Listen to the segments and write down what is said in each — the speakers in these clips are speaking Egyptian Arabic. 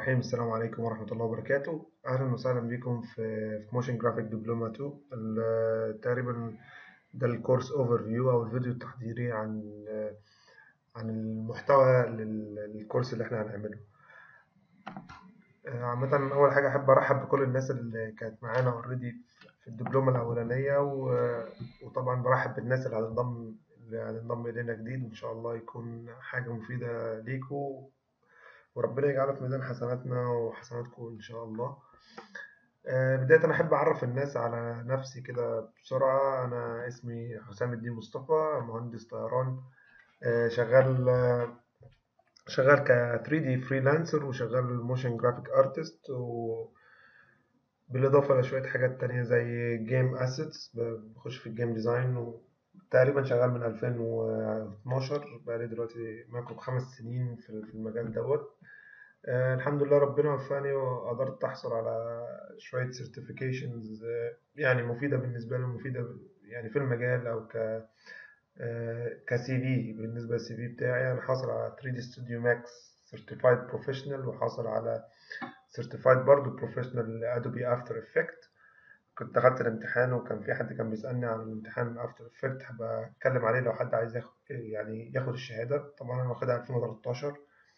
الرحيم السلام عليكم ورحمة الله وبركاته أهلا وسهلا بكم في في موشن جرافيك دبلومة 2 ال- تقريبا ده الكورس اوفر فيو أو الفيديو التحضيري عن عن المحتوى لل- للكورس اللي احنا هنعمله آه، عامة أول حاجة أحب أرحب بكل الناس اللي كانت معانا اوريدي في الدبلومة الأولانية و- وطبعا برحب بالناس اللي هتنضم اللي هتنضم إلينا جديد وإن شاء الله يكون حاجة مفيدة ليكوا وربنا يجعله في ميزان حسناتنا وحسناتكم إن شاء الله آه، بداية أنا أحب أعرف الناس على نفسي كده بسرعة أنا اسمي حسام الدين مصطفى مهندس طيران آه، شغال آه، شغال ك 3D فريلانسر وشغال موشن جرافيك ارتست وبالإضافة لشوية حاجات تانية زي جيم اسيتس بخش في الجيم ديزاين وتقريبا شغال من 2012 بقالي دلوقتي ما يقرب خمس سنين في في المجال دوت آه، الحمد لله ربنا وفقني وقدرت أحصل على شوية سيرتيفيكيشنز يعني مفيدة بالنسبة لي ومفيدة يعني في المجال أو ك كسي في بالنسبة للسي في بتاعي أنا حاصل على 3D Studio Max Certified Professional وحاصل على Certified برضه Professional Adobe After Effects كنت دخلت الامتحان وكان في حد كان بيسألني عن الامتحان After Effects هبقى أتكلم عليه لو حد عايز ياخد يعني ياخد الشهادة طبعا أنا واخدها 2013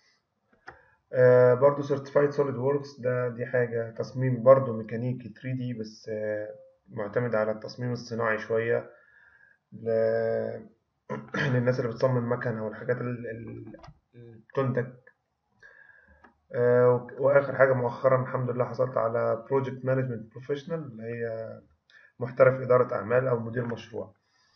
آه برضو Certified Solid Works ده دي حاجة تصميم برضو ميكانيكي 3D بس آه معتمد على التصميم الصناعي شوية ل- للناس اللي بتصمم مكن أو الحاجات ال- ال- اللي بتنتج آه وآخر حاجة مؤخرا الحمد لله حصلت على Project Management Professional اللي هي محترف إدارة أعمال أو مدير مشروع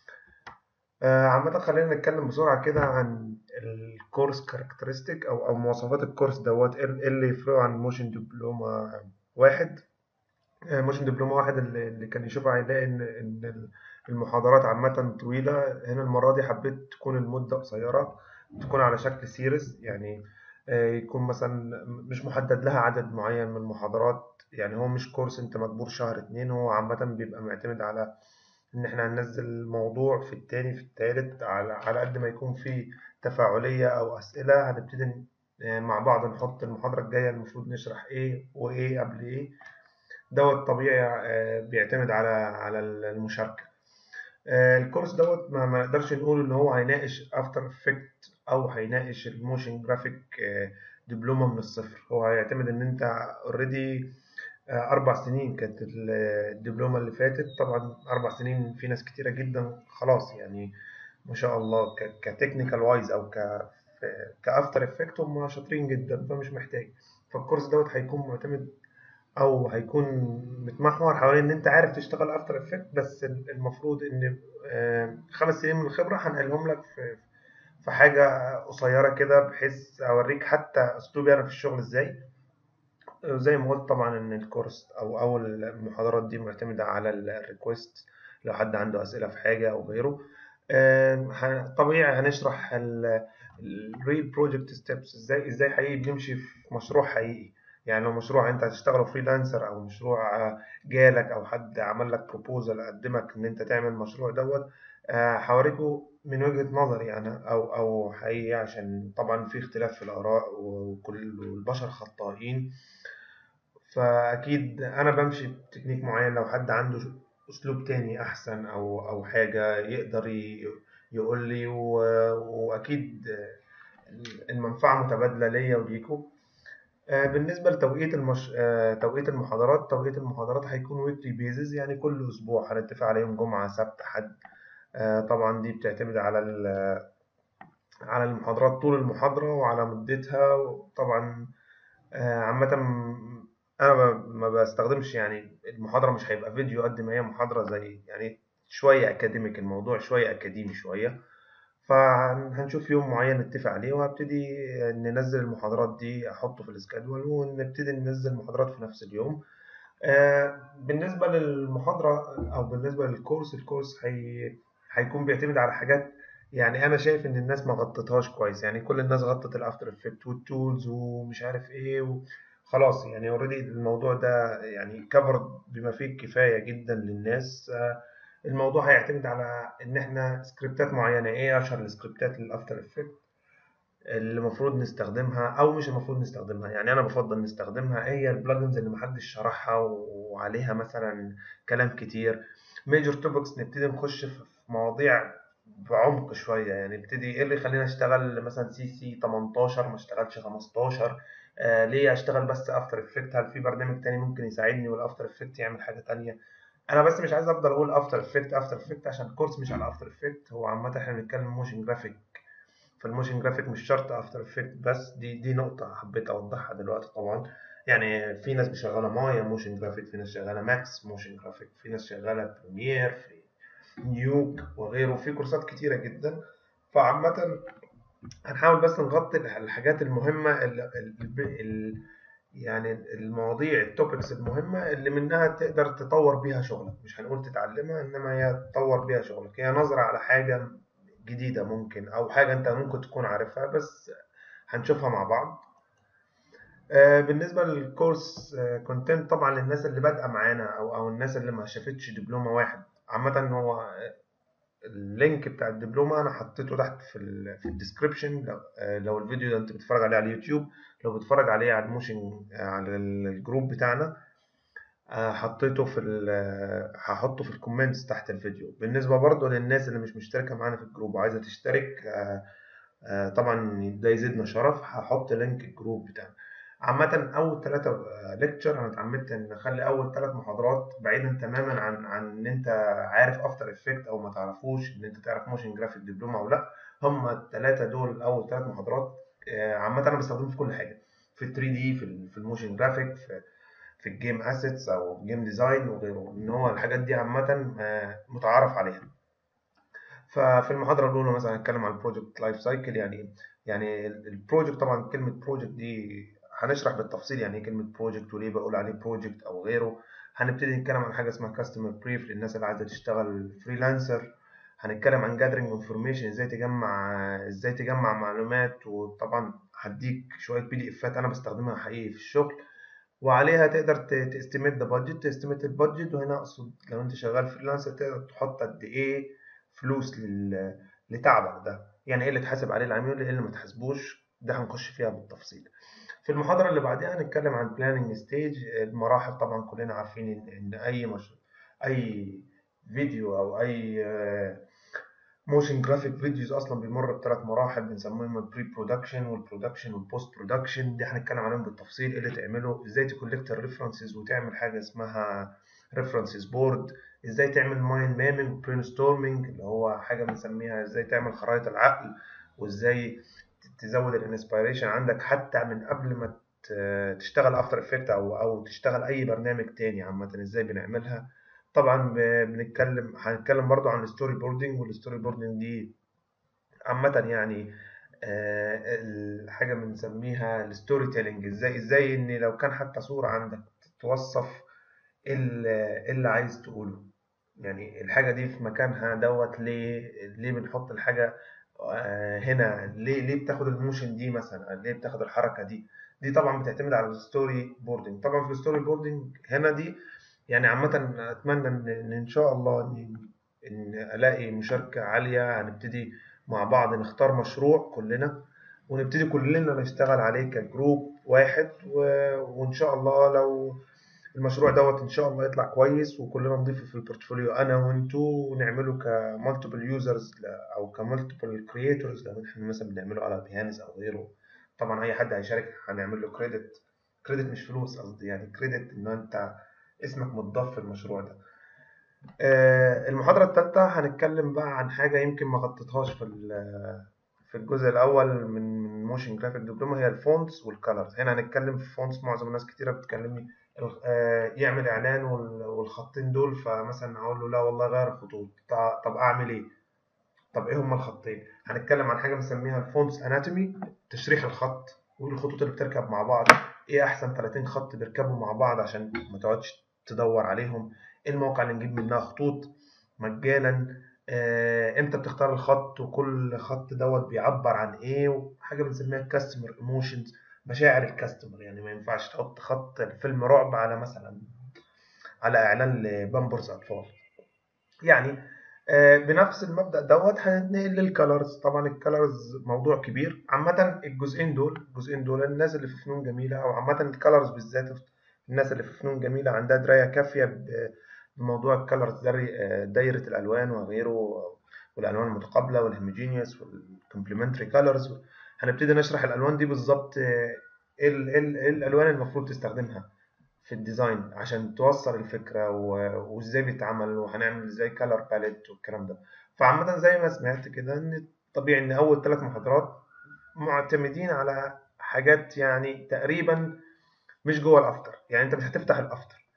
آه، عامة خلينا نتكلم بسرعة كده عن الكورس كاركترستيك أو أو مواصفات الكورس دوت إيه إيه اللي يفرقه عن موشن دبلومة واحد آه، موشن دبلومة واحد اللي اللي كان يشوفها هيلاقي إن إن المحاضرات عامة طويلة هنا المرة دي حبيت تكون المدة قصيرة تكون على شكل سيريز يعني آه، يكون مثلا مش محدد لها عدد معين من المحاضرات يعني هو مش كورس انت مجبور شهر اتنين هو عامة بيبقى معتمد على ان احنا هننزل موضوع في التاني في التالت على على قد ما يكون في تفاعلية او اسئلة هنبتدي ن- آه، مع بعض نحط المحاضرة الجاية المفروض نشرح ايه وايه قبل ايه دوت طبيعي آه، بيعتمد على على المشاركة آه، الكورس دوت ما ما نقدرش نقول ان هو هيناقش افتر افكت او هيناقش الموشن جرافيك دبلومة من الصفر هو هيعتمد ان انت اوريدي اربع سنين كانت ال- الدبلومة اللي فاتت طبعا اربع سنين في ناس كتيرة جدا خلاص يعني ما شاء الله كتكنيكال وايز او ك كافتر افكت هم شاطرين جدا فمش محتاج فالكورس دوت هيكون معتمد او هيكون متمحور حوالين ان انت عارف تشتغل افتر افكت بس المفروض ان آه، خمس سنين من الخبره هنقلهم لك في في حاجه قصيره كده بحيث اوريك حتى اسلوبي انا في الشغل ازاي زي ما قلت طبعا ان الكورس او اول المحاضرات دي معتمده على الريكوست لو حد عنده اسئله في حاجه او غيره آم، ه- طبيعي هنشرح الريل بروجكت ستيبس ازاي ازاي حقيقي بنمشي في مشروع حقيقي يعني لو مشروع انت هتشتغله فريلانسر او مشروع آه، جالك او حد عمل لك بروبوزال قدمك ان انت تعمل مشروع دوت آه، هوريكوا من وجهة نظري انا او او حقيقي عشان طبعا في اختلاف في الاراء وكل والبشر خطائين فأكيد أنا بمشي بتكنيك معين لو حد عنده أسلوب تاني أحسن أو أو حاجة يقدر ي- يقول لي و- وأكيد المنفعة متبادلة ليا وليكم آه، بالنسبة لتوقيت المش... آه، توقيت المحاضرات توقيت المحاضرات هيكون ويكلي بيزز يعني كل أسبوع هنتفق على يوم جمعة سبت حد آه، طبعا دي بتعتمد على ال... على المحاضرات طول المحاضرة وعلى مدتها وطبعا آه، عامة م- أنا ب- ما بستخدمش يعني المحاضرة مش هيبقى فيديو قد ما هي محاضرة زي يعني شوية أكاديميك الموضوع شوية أكاديمي شوية فهنشوف يوم معين نتفق عليه وهبتدي ننزل المحاضرات دي أحطه في السكادول ونبتدي ننزل المحاضرات في نفس اليوم آه، بالنسبة للمحاضرة أو بالنسبة للكورس الكورس هي... هيكون بيعتمد على حاجات يعني أنا شايف إن الناس ما غطتهاش كويس يعني كل الناس غطت الأفتر إفكت والتولز ومش عارف إيه و... خلاص يعني اوريدي الموضوع ده يعني كفر بما فيه الكفاية جدا للناس آه، الموضوع هيعتمد على إن إحنا سكريبتات معينة إيه أشهر السكريبتات للأفتر إفكت اللي المفروض نستخدمها او مش المفروض نستخدمها يعني انا بفضل نستخدمها هي البلجنز اللي محدش شرحها وعليها مثلا كلام كتير ميجور توبكس نبتدي نخش في مواضيع بعمق شويه يعني نبتدي ايه اللي يخلينا اشتغل مثلا سي سي 18 ما اشتغلش 15 آه ليه اشتغل بس افتر افكت هل في برنامج تاني ممكن يساعدني والافتر افكت يعمل حاجه تانية انا بس مش عايز افضل اقول افتر افكت افتر افكت عشان الكورس مش على افتر افكت هو عامه احنا بنتكلم موشن جرافيك فالموشن جرافيك مش شرط افتر افكت بس دي دي نقطه حبيت اوضحها دلوقتي طبعا يعني في ناس شغاله مايا موشن جرافيك في ناس شغاله ماكس موشن جرافيك في ناس شغاله بريمير في نيوك وغيره في كورسات كتيره جدا فعامه هنحاول بس نغطي الحاجات المهمه ال ال ال يعني المواضيع التوبكس المهمة اللي منها تقدر تطور بيها شغلك مش هنقول تتعلمها إنما هي تطور بيها شغلك هي نظرة على حاجة جديدة ممكن أو حاجة أنت ممكن تكون عارفها بس هنشوفها مع بعض بالنسبة للكورس كونتنت طبعا للناس اللي بادئة معانا أو أو الناس اللي ما شافتش دبلومة واحد عامة هو اللينك بتاع الدبلومة أنا حطيته تحت في ال في الديسكربشن لو, لو الفيديو ده أنت بتتفرج عليه على اليوتيوب لو بتتفرج عليه على الموشن على الجروب بتاعنا حطيته في هحطه في الكومنتس تحت الفيديو بالنسبة برضو للناس اللي مش مشتركة معانا في الجروب وعايزة تشترك طبعا ده يزيدنا شرف هحط لينك الجروب بتاعنا عامة أول ثلاثة ليكتشر أنا اتعمدت إن أخلي أول ثلاث محاضرات بعيدا تماما عن عن إن أنت عارف أفتر إفكت أو ما تعرفوش إن أنت تعرف موشن جرافيك دبلومة أو لأ هما الثلاثة دول أول ثلاث محاضرات عامة أنا بستخدمهم في كل حاجة في ال 3 دي في في الموشن جرافيك في في الجيم اسيتس أو جيم ديزاين وغيره إن هو الحاجات دي عامة متعارف عليها ففي المحاضرة الأولى مثلا هنتكلم عن البروجكت لايف سايكل يعني يعني البروجكت طبعا كلمة بروجكت دي هنشرح بالتفصيل يعني ايه كلمة بروجكت وليه بقول عليه بروجكت أو غيره هنبتدي نتكلم عن حاجة اسمها كاستمر بريف للناس اللي عايزة تشتغل فريلانسر هنتكلم عن جادرينج انفورميشن ازاي تجمع ازاي تجمع معلومات وطبعا هديك شوية بي دي افات أنا بستخدمها حقيقي في الشغل وعليها تقدر تستيميت ذا بادجت تستيميت البادجت وهنا اقصد لو انت شغال فريلانسر تقدر تحط قد ايه فلوس لل... لتعبك ده يعني ايه اللي تحاسب عليه العميل وايه اللي ما تحاسبوش ده هنخش فيها بالتفصيل في المحاضرة اللي بعدها هنتكلم عن بلاننج ستيج المراحل طبعا كلنا عارفين ان اي مش... اي فيديو او اي موشن جرافيك فيديوز اصلا بيمر بثلاث مراحل بنسميهم البري برودكشن والبرودكشن والبوست برودكشن دي هنتكلم عليهم بالتفصيل ايه اللي تعمله ازاي تكولكت الريفرنسز وتعمل حاجه اسمها ريفرنسز بورد ازاي تعمل مايند مابنج وبرين ستورمنج اللي هو حاجه بنسميها ازاي تعمل خرائط العقل وازاي تزود الانسبيريشن عندك حتى من قبل ما تشتغل افتر افكت او او تشتغل اي برنامج تاني عامه ازاي بنعملها طبعا بنتكلم هنتكلم برضو عن الستوري بوردنج والستوري بوردنج دي عامه يعني الحاجه بنسميها الستوري تيلينج ازاي ازاي ان لو كان حتى صوره عندك توصف ايه اللي عايز تقوله يعني الحاجه دي في مكانها دوت ليه ليه بنحط الحاجه هنا ليه ليه بتاخد الموشن دي مثلا ليه بتاخد الحركه دي دي طبعا بتعتمد على الستوري بوردنج طبعا في الستوري بوردنج هنا دي يعني عامه اتمنى ان ان شاء الله ان, إن الاقي مشاركه عاليه هنبتدي مع بعض نختار مشروع كلنا ونبتدي كلنا نشتغل عليه كجروب واحد و... وان شاء الله لو المشروع دوت ان شاء الله يطلع كويس وكلنا نضيفه في البورتفوليو انا وانتو ونعمله كمالتيبل يوزرز او كمالتيبل كرييتورز لو احنا مثلا بنعمله على بيهانس او غيره طبعا اي حد هيشارك هنعمل له كريدت كريدت مش فلوس قصدي يعني كريدت ان انت اسمك متضاف في المشروع ده المحاضرة الثالثة هنتكلم بقى عن حاجة يمكن ما غطيتهاش في في الجزء الأول من موشن جرافيك دبلومة هي الفونتس والكالرز هنا هنتكلم في فونتس معظم الناس كتيرة بتكلمني يعمل اعلان والخطين دول فمثلا اقول له لا والله غير الخطوط طب اعمل ايه طب ايه هما الخطين هنتكلم عن حاجه بنسميها الفونتس اناتومي تشريح الخط والخطوط اللي بتركب مع بعض ايه احسن 30 خط بيركبوا مع بعض عشان ما تقعدش تدور عليهم ايه الموقع اللي نجيب منها خطوط مجانا آه، امتى بتختار الخط وكل خط دوت بيعبر عن ايه وحاجه بنسميها كاستمر ايموشنز مشاعر الكاستمر يعني ما ينفعش تحط خط فيلم رعب على مثلا على اعلان لبامبرز اطفال يعني آه، بنفس المبدأ دوت هنتنقل للكالرز طبعا الكالرز موضوع كبير عامة الجزئين دول الجزئين دول الناس اللي في فنون جميلة أو عامة الكالرز بالذات الناس اللي في فنون جميلة عندها دراية كافية ب- بموضوع الكالرز دايرة الألوان وغيره والألوان المتقابلة والهيموجينيوس والكومبلمنتري كالرز هنبتدي نشرح الألوان دي بالظبط آه، ايه ال- إيه ال- إيه الألوان المفروض تستخدمها في الديزاين عشان توصل الفكرة و- وازاي بيتعمل وهنعمل ازاي كالر باليت والكلام ده فعامة زي ما سمعت كده ان طبيعي ان اول ثلاث محاضرات معتمدين على حاجات يعني تقريبا مش جوه الافتر يعني انت مش هتفتح الافتر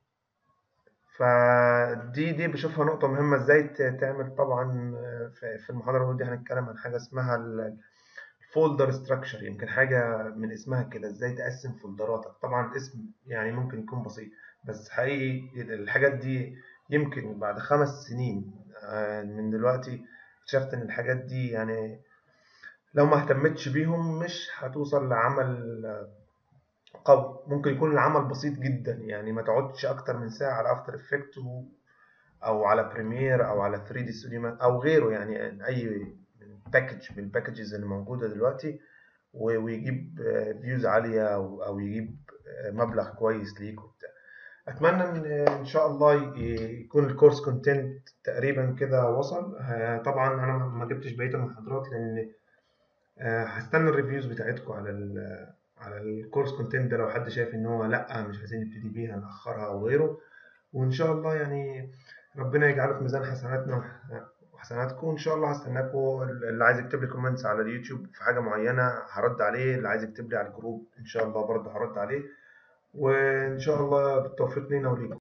فدي دي بشوفها نقطة مهمة ازاي ت- تعمل طبعا آه، في في المحاضرة دي هنتكلم عن حاجة اسمها الفولدر ستراكشر يمكن حاجة من اسمها كده ازاي تقسم فولدراتك طبعا الاسم يعني ممكن يكون بسيط بس حقيقي الحاجات دي يمكن بعد خمس سنين آه، من دلوقتي اكتشفت ان الحاجات دي يعني لو ما اهتمتش بيهم مش هتوصل لعمل قوي ممكن يكون العمل بسيط جدا يعني ما تقعدش اكتر من ساعة على افتر افكت او على بريمير او على 3 دي ستوديو او غيره يعني اي باكج من الباكجز اللي موجودة دلوقتي و- ويجيب فيوز عالية أو أو يجيب آه، مبلغ كويس ليك وبتاع أتمنى إن إن شاء الله ي- يكون الكورس كونتنت تقريبا كده وصل آه، طبعا أنا ما ما جبتش بقية المحاضرات لأن آه، هستنى الريفيوز بتاعتكم على ال على الكورس كونتنت ده لو حد شايف إن هو لأ مش عايزين نبتدي بيها نأخرها أو غيره وإن شاء الله يعني ربنا يجعله في ميزان حسناتنا وح- وحسناتكم إن شاء الله هستناكم اللي عايز يكتب لي كومنتس على اليوتيوب في حاجة معينة هرد عليه اللي عايز يكتب لي على الجروب إن شاء الله برضه هرد عليه وإن شاء الله بالتوفيق لينا وليكم